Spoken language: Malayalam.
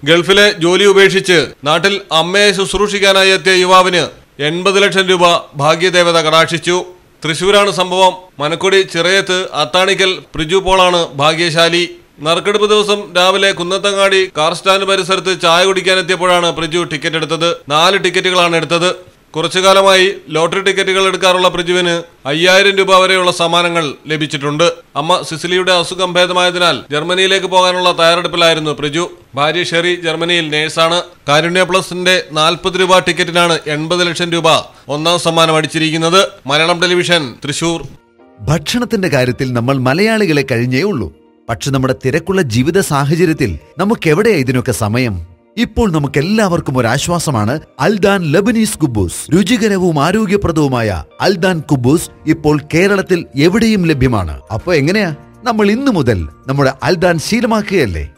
ഗൾഫിലെ ജോലി ഉപേക്ഷിച്ച് നാട്ടിൽ അമ്മയെ ശുശ്രൂഷിക്കാനായി എത്തിയ യുവാവിന് എൺപത് ലക്ഷം രൂപ ഭാഗ്യദേവത കടാക്ഷിച്ചു തൃശൂരാണ് സംഭവം മനക്കൊടി ചിറയത്ത് അത്താണിക്കൽ പ്രിജു പോളാണ് ഭാഗ്യശാലി നറുക്കെടുപ്പ് ദിവസം രാവിലെ കുന്നത്തങ്ങാടി കാർ സ്റ്റാൻഡ് പരിസരത്ത് ചായ കുടിക്കാനെത്തിയപ്പോഴാണ് പ്രിജു ടിക്കറ്റ് എടുത്തത് നാല് ടിക്കറ്റുകളാണ് എടുത്തത് കുറച്ചു കാലമായി ലോട്ടറി ടിക്കറ്റുകൾ എടുക്കാറുള്ള പ്രിജുവിന് അയ്യായിരം രൂപ വരെയുള്ള സമ്മാനങ്ങൾ ലഭിച്ചിട്ടുണ്ട് അമ്മ സിസിലിയുടെ അസുഖം ഭേദമായതിനാൽ ജർമ്മനിയിലേക്ക് പോകാനുള്ള തയ്യാറെടുപ്പിലായിരുന്നു പ്രിജു ഭാര്യ ഷെറി ജർമ്മനിയിൽ നേഴ്സാണ് കാരുണ്യ പ്ലസിന്റെ നാൽപ്പത് രൂപ ടിക്കറ്റിനാണ് എൺപത് ലക്ഷം രൂപ ഒന്നാം സമ്മാനം അടിച്ചിരിക്കുന്നത് മലയാളം ടെലിവിഷൻ തൃശൂർ ഭക്ഷണത്തിന്റെ കാര്യത്തിൽ നമ്മൾ മലയാളികളെ കഴിഞ്ഞേ ഉള്ളൂ പക്ഷെ നമ്മുടെ തിരക്കുള്ള ജീവിത സാഹചര്യത്തിൽ നമുക്കെവിടെയാ ഇതിനൊക്കെ സമയം ഇപ്പോൾ നമുക്ക് എല്ലാവർക്കും ഒരു ആശ്വാസമാണ് അൽദാൻ ലബനീസ് കുബൂസ് രുചികരവും ആരോഗ്യപ്രദവുമായ അൽദാൻ കുബൂസ് ഇപ്പോൾ കേരളത്തിൽ എവിടെയും ലഭ്യമാണ് അപ്പൊ എങ്ങനെയാ നമ്മൾ ഇന്നു മുതൽ നമ്മുടെ അൽദാൻ ശീലമാക്കുകയല്ലേ